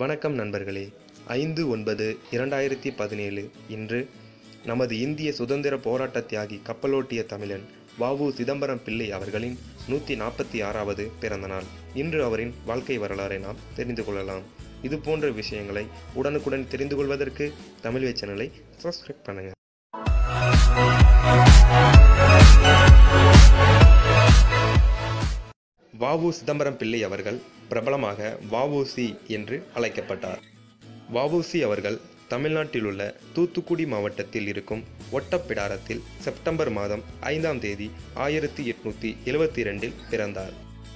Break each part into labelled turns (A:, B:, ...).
A: வணக்கம் நண்பர்களே ஐந்து ஒன்பது இரண்டாயிரத்தி பதினேழு இன்று நமது இந்திய சுதந்திர போராட்ட தியாகி கப்பலோட்டிய தமிழன் வஉ சிதம்பரம் பிள்ளை அவர்களின் நூற்றி நாற்பத்தி ஆறாவது பிறந்த நாள் இன்று அவரின் வாழ்க்கை வரலாறை நாம் தெரிந்து கொள்ளலாம் இது போன்ற விஷயங்களை உடனுக்குடன் தெரிந்து கொள்வதற்கு தமிழ்வே சேனலை சப்ஸ்கிரைப் பண்ணுங்கள் வஉ சிதம்பரம் பிள்ளை அவர்கள் பிரபலமாக வஉசி என்று அழைக்கப்பட்டார் வஉசி அவர்கள் தமிழ்நாட்டில் உள்ள தூத்துக்குடி மாவட்டத்தில் இருக்கும் ஒட்டப்பிடாரத்தில் செப்டம்பர் மாதம் ஐந்தாம் தேதி ஆயிரத்தி எட்நூத்தி எழுவத்தி இரண்டில் பிறந்தார்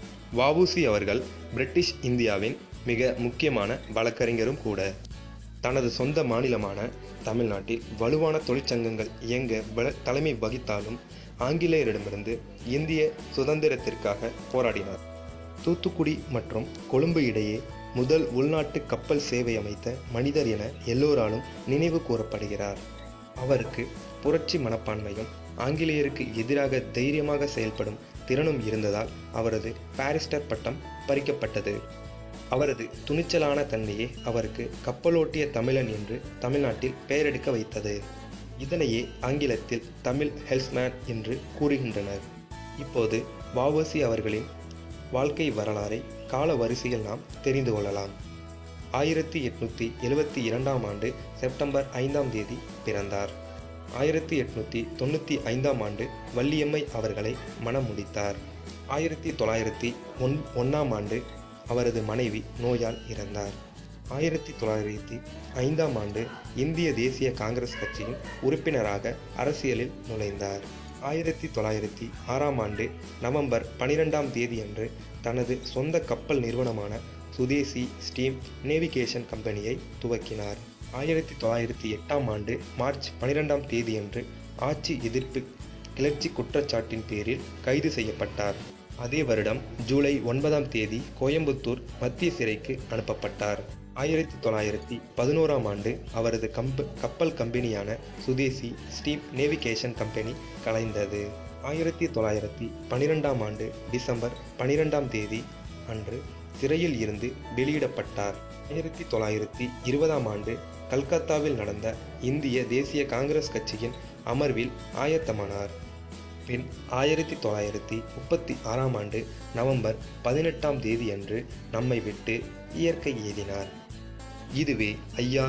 A: வஉசி அவர்கள் பிரிட்டிஷ் இந்தியாவின் மிக முக்கியமான வழக்கறிஞரும் கூட தனது சொந்த மாநிலமான தமிழ்நாட்டில் வலுவான தொழிற்சங்கங்கள் இயங்க வல- தலைமை வகித்தாலும் ஆங்கிலேயரிடமிருந்து இந்திய சுதந்திரத்திற்காக போராடினார் தூத்துக்குடி மற்றும் கொழும்பு இடையே முதல் உள்நாட்டு கப்பல் சேவை அமைத்த மனிதர் என எல்லோராலும் நினைவு கூறப்படுகிறார் அவருக்கு புரட்சி மனப்பான்மையும் ஆங்கிலேயருக்கு எதிராக தைரியமாக செயல்படும் திறனும் இருந்ததால் அவரது பாரிஸ்டர் பட்டம் பறிக்கப்பட்டது அவரது துணிச்சலான தன்மையே அவருக்கு கப்பலோட்டிய தமிழன் என்று தமிழ்நாட்டில் பெயரெடுக்க வைத்தது இதனையே ஆங்கிலத்தில் தமிழ் ஹெல்ஸ்மேன் என்று கூறுகின்றனர் இப்போது வஉசி அவர்களின் வாழ்க்கை வரலாறை கால வரிசையில் நாம் தெரிந்து கொள்ளலாம் ஆயிரத்தி எட்நூத்தி எழுவத்தி இரண்டாம் ஆண்டு செப்டம்பர் ஐந்தாம் தேதி பிறந்தார் ஆயிரத்தி எட்நூத்தி தொண்ணூற்றி ஐந்தாம் ஆண்டு வள்ளியம்மை அவர்களை மணம் முடித்தார் ஆயிரத்தி தொள்ளாயிரத்தி ஒன் ஒன்றாம் ஆண்டு அவரது மனைவி நோயால் இறந்தார் ஆயிரத்தி தொள்ளாயிரத்தி ஐந்தாம் ஆண்டு இந்திய தேசிய காங்கிரஸ் கட்சியின் உறுப்பினராக அரசியலில் நுழைந்தார் ஆயிரத்தி தொள்ளாயிரத்தி ஆறாம் ஆண்டு நவம்பர் பனிரெண்டாம் தேதியன்று தனது சொந்த கப்பல் நிறுவனமான சுதேசி ஸ்டீம் நேவிகேஷன் கம்பெனியை துவக்கினார் ஆயிரத்தி தொள்ளாயிரத்தி எட்டாம் ஆண்டு மார்ச் பனிரெண்டாம் தேதியன்று ஆட்சி எதிர்ப்பு கிளர்ச்சி குற்றச்சாட்டின் பேரில் கைது செய்யப்பட்டார் அதே வருடம் ஜூலை ஒன்பதாம் தேதி கோயம்புத்தூர் மத்திய சிறைக்கு அனுப்பப்பட்டார் ஆயிரத்தி தொள்ளாயிரத்தி பதினோராம் ஆண்டு அவரது கம்ப கப்பல் கம்பெனியான சுதேசி ஸ்டீம் நேவிகேஷன் கம்பெனி கலைந்தது ஆயிரத்தி தொள்ளாயிரத்தி பனிரெண்டாம் ஆண்டு டிசம்பர் பனிரெண்டாம் தேதி அன்று சிறையில் இருந்து வெளியிடப்பட்டார் ஆயிரத்தி தொள்ளாயிரத்தி இருபதாம் ஆண்டு கல்கத்தாவில் நடந்த இந்திய தேசிய காங்கிரஸ் கட்சியின் அமர்வில் ஆயத்தமானார் பின் ஆயிரத்தி தொள்ளாயிரத்தி முப்பத்தி ஆறாம் ஆண்டு நவம்பர் பதினெட்டாம் தேதியன்று நம்மை விட்டு இயற்கை எய்தினார் இதுவே ஐயா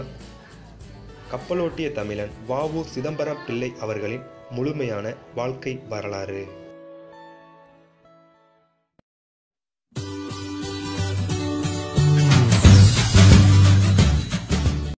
A: கப்பலோட்டிய தமிழன் வஉ சிதம்பரம் பிள்ளை அவர்களின் முழுமையான வாழ்க்கை வரலாறு